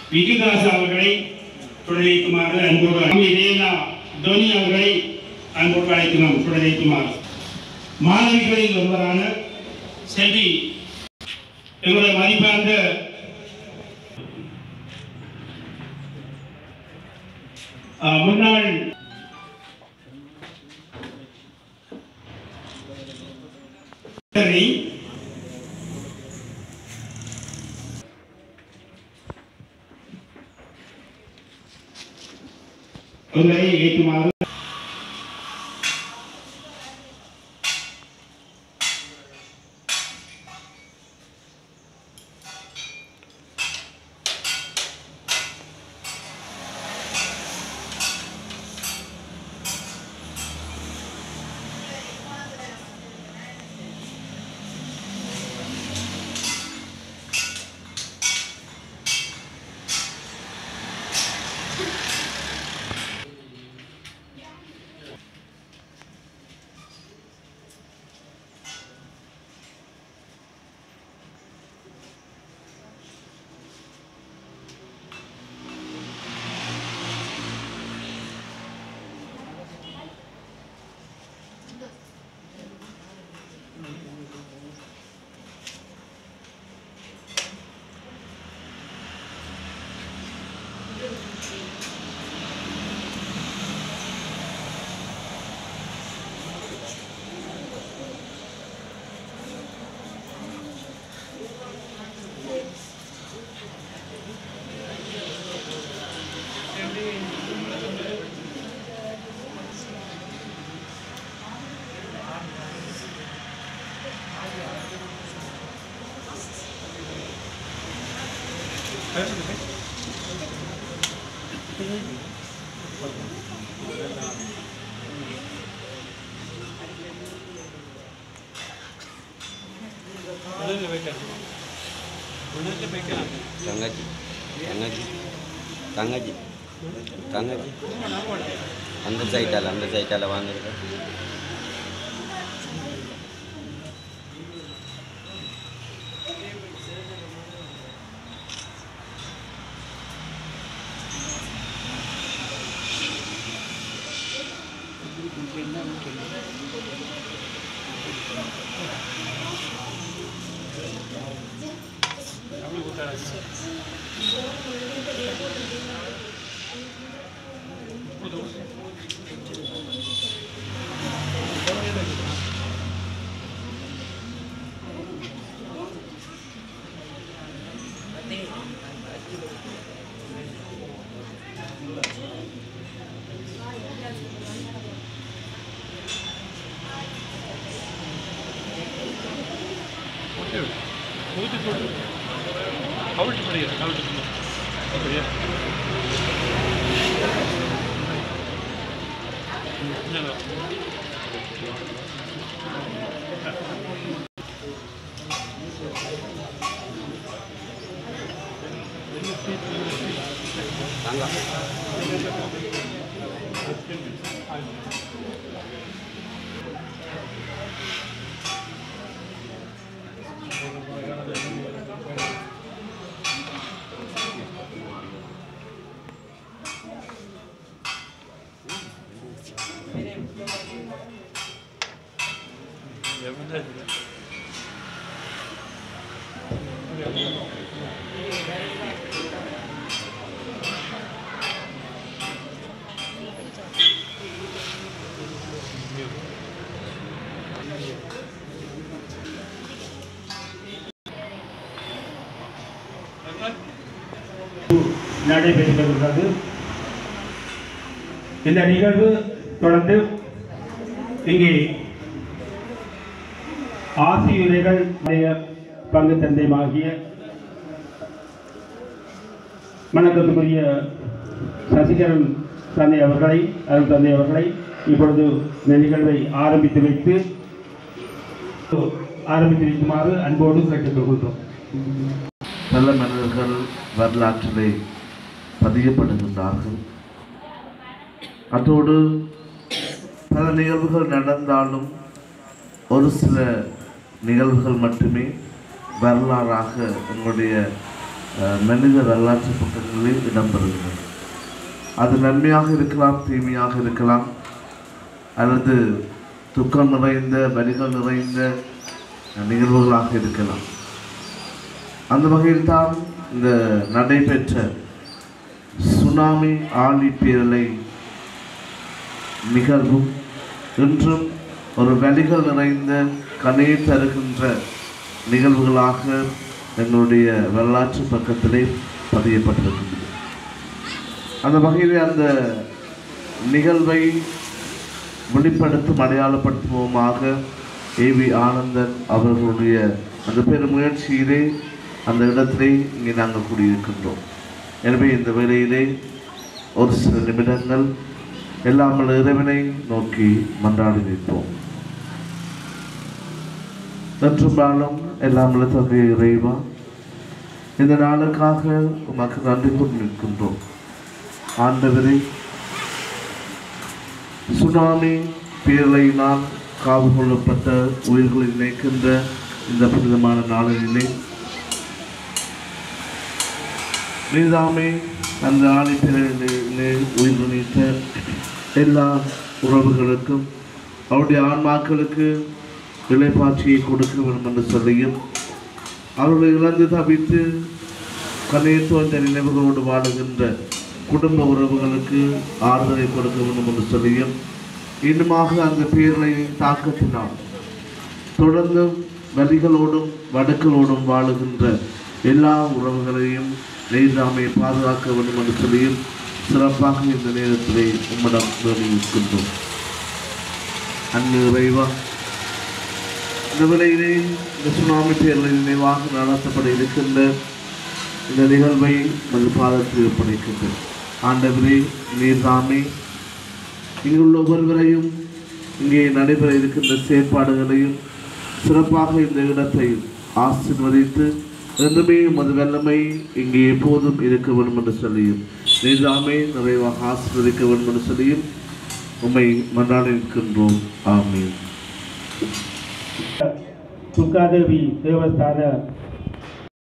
விஜயதாஸ் அவர்களை தொடரைக்குமாறு அன்போடு ரேனா தோனி அவர்களை அன்போடு அழைக்கிறோம் தொடரைக்குமாறு மாணவிகளில் ஒருவரான செல்வி எங்களுடைய மதிப்பார்ந்த அஹ், முன்னாள் சரி. உங்களை ஏற்றுமாறு தங்கச்சி தங்கச்சி தங்கச்சி தங்கச்சி அந்த சைட்டால் அந்த சைட்டால் வாங்கிருக்க கவிழ்ச்சி படிக்கிற கவிழ்ச்சி அப்படியா தங்க நடைபெற்று வருகிறது இந்த நிகழ்வு தொடர்ந்து இங்கே ஆசியுரைகள் உடைய பங்கு தந்தையுமாகிய வணக்கத்துக்குரிய சசிகரன் தந்தை அவர்களை அருள் தந்தை அவர்களை இப்பொழுது இந்த நிகழ்வை ஆரம்பித்து வைத்து ஆரம்பித்து வைக்குமாறு அன்போடு கேட்டுக்கொள்கிறோம் நல்ல மனிதர்கள் வரலாற்றிலே பதியப்படுகின்றார்கள் அதோடு பல நிகழ்வுகள் நடந்தாலும் ஒரு சில நிகழ்வுகள் மட்டுமே வரலாறாக எங்களுடைய அஹ், மனித வரலாற்று பக்கங்களில் இடம்பெறுகிறது அது நன்மையாக இருக்கலாம் தீமையாக இருக்கலாம் அல்லது துக்கம் நிறைந்த வரிகள் நிறைந்த நிகழ்வுகளாக இருக்கலாம் அந்த வகையில் தான் இந்த நடைபெற்ற சுனாமி ஆழி பேரலை நிகழ்வும் இன்றும் ஒரு வலிகள் நிறைந்த கனையை தருகின்ற நிகழ்வுகளாக எங்களுடைய வரலாற்று பக்கத்திலே பதியப்பட்டிருக்கின்றது அந்த வகையில் அந்த நிகழ்வை வெளிப்படுத்தும் அடையாளப்படுத்துவோமாக ஏவி ஆனந்தன் அவர்களுடைய அந்த பெரும் முயற்சியிலே அந்த இடத்திலே இங்கே நாங்கள் கூடியிருக்கின்றோம் எனவே இந்த வேளையிலே ஒரு சில நிமிடங்கள் எல்லாமல் இறைவனை நோக்கி மன்றாடி நிற்போம் நன்றும்பாலும் எல்லாமல்ல தந்தை இறைவா இந்த நாளுக்காக உமக்கு நன்றி கொண்டு நிற்கின்றோம் ஆண்டவரே சுனாமி பேரலையினால் காவு கொள்ளப்பட்ட உயிர்களை நினைக்கின்ற இந்த புனிதமான நாளிலே நீதாமே அந்த ஆணி பேரலிலே உயிர் நீத்த எல்லா உறவுகளுக்கும் அவருடைய ஆன்மாக்களுக்கு இலைப்பாட்சியை கொடுக்க வேண்டும் என்று சொல்லியும் அவர்களை இழந்து தவித்து கண்ணீர் நினைவுகளோடு வாழுகின்ற குடும்ப உறவுகளுக்கு ஆறுதலை கொடுக்க வேண்டும் என்று சொல்லியும் இன்னுமாக அந்த பேரலை தாக்கத்தினால் தொடர்ந்து வலிகளோடும் வடுக்களோடும் வாழுகின்ற எல்லா உறவுகளையும் நெய்தாமை பாதுகாக்க வேண்டும் என்று சொல்லியும் சிறப்பாக இந்த நேரத்திலே உம்மிடம் நிர்ணயிக்கின்றோம் அன்பு இறைவா இந்த விலையிலே இந்த சுனாமி பேரலை நினைவாக நடத்தப்பட இருக்கின்ற இந்த நிகழ்வை உமது பாதத்தில் ஒப்படைக்கின்றேன் ஆண்டவரே நீர்தாமே இங்குள்ள ஒவ்வொருவரையும் இங்கே நடைபெற இருக்கின்ற செயற்பாடுகளையும் சிறப்பாக இந்த இடத்தை ஆசீர்வதித்து என்றுமே உமது வல்லமை இங்கே எப்போதும் இருக்க வேண்டும் என்று சொல்லியும் நீதாமே நிறைவாக ஆசீர்வதிக்க வேண்டும் என்று சொல்லியும் உம்மை மன்றாடி இருக்கின்றோம் ஆமீன் துர்காதேவி தேவஸ்தான